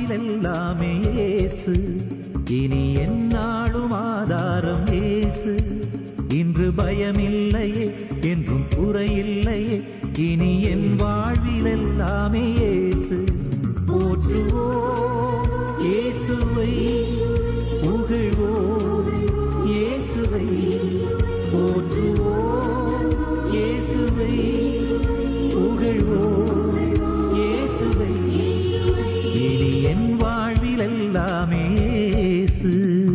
வாழ்வில் எல்லாமே இயேசு இனி என்னாலும் ஆதாரம் இயேசு இன்று பயமில்லையே என்றும் குறையில்லையே இனி என் வாழ்வில் எல்லாமே இயேசு போற்றுவோம் இயேசுவை புகழ்வோம் இயேசுவை போற்றுவோம் இயேசுவை புகழ்வோம் இயேசுவை இனி என் வாழ்வில் எல்லாமே இயேசு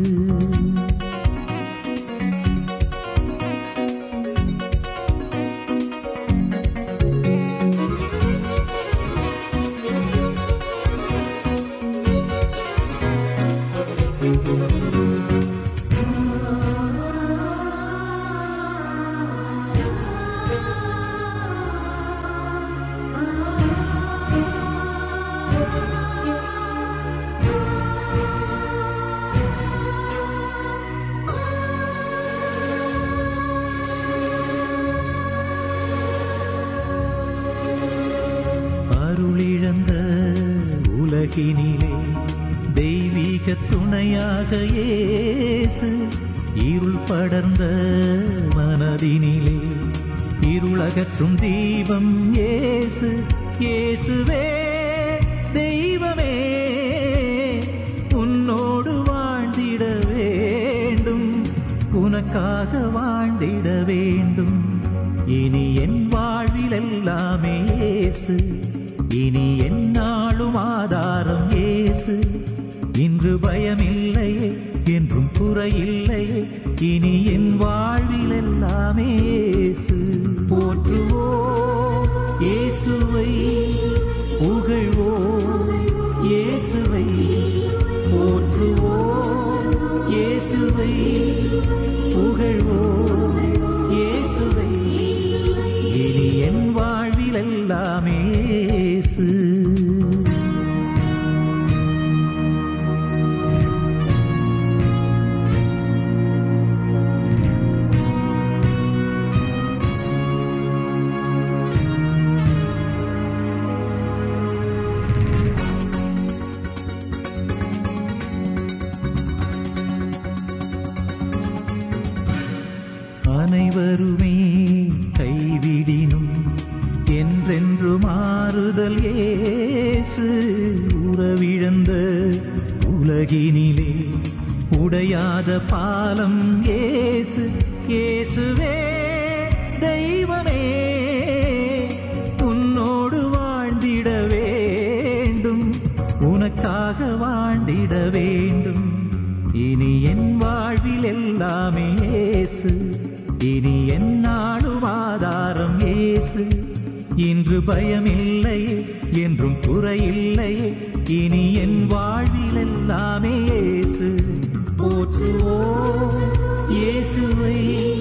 அருளிழந்த உலகினிலே தெய்வீக துணையாக இயேசு இருள் படர்ந்த மனதினிலே இருளகற்றும் தீபம் இயேசு இயேசுவே தெய்வமே உன்னோடு வாழ்ந்திட வேண்டும் உனக்காக வாழ்ந்திட வேண்டும் இனி என் வாழ்வில் எல்லாமே இயேசு இனி என்னாலும் ஆதாரம் இயேசு இன்று பயமில்லையே என்றும் குறையில்லையே இனி என் வாழ்வில் எல்லாமே இயேசு போற்றுவோம் இயேசுவை புகழ்வோம் இயேசுவை போற்றுவோம் இயேசுவை புகழ்வோம் இயேசுவை இனி என் வாழ்வில் எல்லாமே இயேசு அனைவருமே கைவிடினும் என்றென்று மாறுதல் ஏசு உறவிழந்த உலகினிலே உடையாத பாலம் ஏசு இயேசுவே தெய்வமே உன்னோடு வாழ்ந்திட வேண்டும் உனக்காக வாழ்ந்திட வேண்டும் இனி என் வாழ்வில் எல்லாமே இயேசு இனி என்னாலும் ஆதாரம் இயேசு இன்று பயமில்லையே என்றும் குறையில்லையே இனி என் வாழ்வில் எல்லாமே இயேசு போற்றுவோம் இயேசுவை